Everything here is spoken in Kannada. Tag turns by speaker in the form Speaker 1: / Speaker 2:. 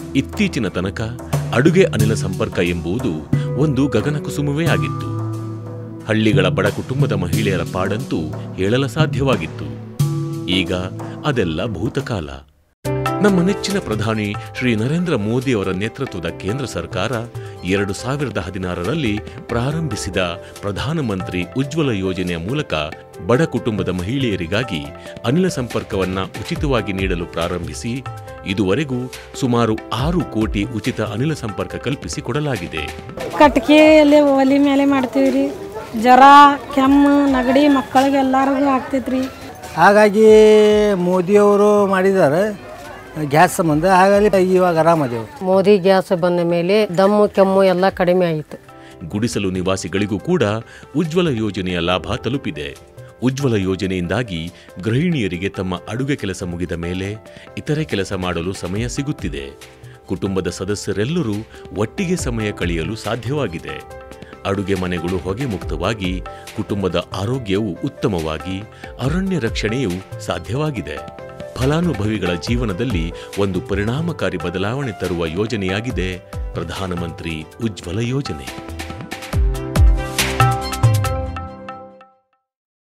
Speaker 1: ಇತ್ತೀಚಿನ ತನಕ ಅಡುಗೆ ಅನಿಲ ಸಂಪರ್ಕ ಎಂಬುದು ಒಂದು ಗಗನಕುಸುಮವೇ ಆಗಿತ್ತು ಹಳ್ಳಿಗಳ ಬಡ ಕುಟುಂಬದ ಮಹಿಳೆಯರ ಪಾಡಂತೂ ಹೇಳಲ ಸಾಧ್ಯವಾಗಿತ್ತು ಈಗ ಅದೆಲ್ಲ ಭೂತಕಾಲ ನಮ್ಮ ನೆಚ್ಚಿನ ಪ್ರಧಾನಿ ಶ್ರೀ ನರೇಂದ್ರ ಮೋದಿ ಅವರ ನೇತೃತ್ವದ ಕೇಂದ್ರ ಸರ್ಕಾರ ಎರಡು ಸಾವಿರದ ಹದಿನಾರರಲ್ಲಿ ಪ್ರಾರಂಭಿಸಿದ ಪ್ರಧಾನಮಂತ್ರಿ ಉಜ್ವಲ ಯೋಜನೆಯ ಮೂಲಕ ಬಡ ಕುಟುಂಬದ ಮಹಿಳೆಯರಿಗಾಗಿ ಅನಿಲ ಸಂಪರ್ಕವನ್ನ ಉಚಿತವಾಗಿ ನೀಡಲು ಪ್ರಾರಂಭಿಸಿ ಇದುವರೆಗೂ ಸುಮಾರು ಆರು ಕೋಟಿ ಉಚಿತ ಅನಿಲ ಸಂಪರ್ಕ ಕಲ್ಪಿಸಿ ಕೊಡಲಾಗಿದೆ
Speaker 2: ಕಟ್ಗೆಯಲ್ಲಿ ಒಲಿ ಮೇಲೆ ಮಾಡ್ತೀವಿ ರೀ ಜ್ವರ ಕೆಮ್ಮು ನೆಗಡಿ ಮಕ್ಕಳಿಗೆ ಎಲ್ಲರಿಗೂ ಆಗ್ತೈತ್ರಿ
Speaker 3: ಹಾಗಾಗಿ ಮೋದಿಯವರು ಮಾಡಿದ್ದಾರೆ ಗ್ಯಾಸ್ ಸಂಬಂಧ ಹಾಗಾಗಿ ಇವಾಗ ಆರಾಮದೇವು
Speaker 4: ಮೋದಿ ಗ್ಯಾಸ್ ಬಂದ ಮೇಲೆ ದಮ್ಮು ಕೆಮ್ಮು ಎಲ್ಲ ಕಡಿಮೆ ಆಯಿತು
Speaker 1: ಗುಡಿಸಲು ನಿವಾಸಿಗಳಿಗೂ ಕೂಡ ಉಜ್ವಲ ಯೋಜನೆಯ ಲಾಭ ತಲುಪಿದೆ ಉಜ್ವಲ ಯೋಜನೆಯಿಂದಾಗಿ ಗೃಹಿಣಿಯರಿಗೆ ತಮ್ಮ ಅಡುಗೆ ಕೆಲಸ ಮುಗಿದ ಮೇಲೆ ಇತರೆ ಕೆಲಸ ಮಾಡಲು ಸಮಯ ಸಿಗುತ್ತಿದೆ ಕುಟುಂಬದ ಸದಸ್ಯರೆಲ್ಲರೂ ಒಟ್ಟಿಗೆ ಸಮಯ ಕಳೆಯಲು ಸಾಧ್ಯವಾಗಿದೆ ಅಡುಗೆ ಮನೆಗಳು ಹೊಗೆ ಮುಕ್ತವಾಗಿ ಕುಟುಂಬದ ಆರೋಗ್ಯವು ಉತ್ತಮವಾಗಿ ಅರಣ್ಯ ರಕ್ಷಣೆಯೂ ಸಾಧ್ಯವಾಗಿದೆ ಫಲಾನುಭವಿಗಳ ಜೀವನದಲ್ಲಿ ಒಂದು ಪರಿಣಾಮಕಾರಿ ಬದಲಾವಣೆ ತರುವ ಯೋಜನೆಯಾಗಿದೆ ಪ್ರಧಾನಮಂತ್ರಿ ಉಜ್ವಲ ಯೋಜನೆ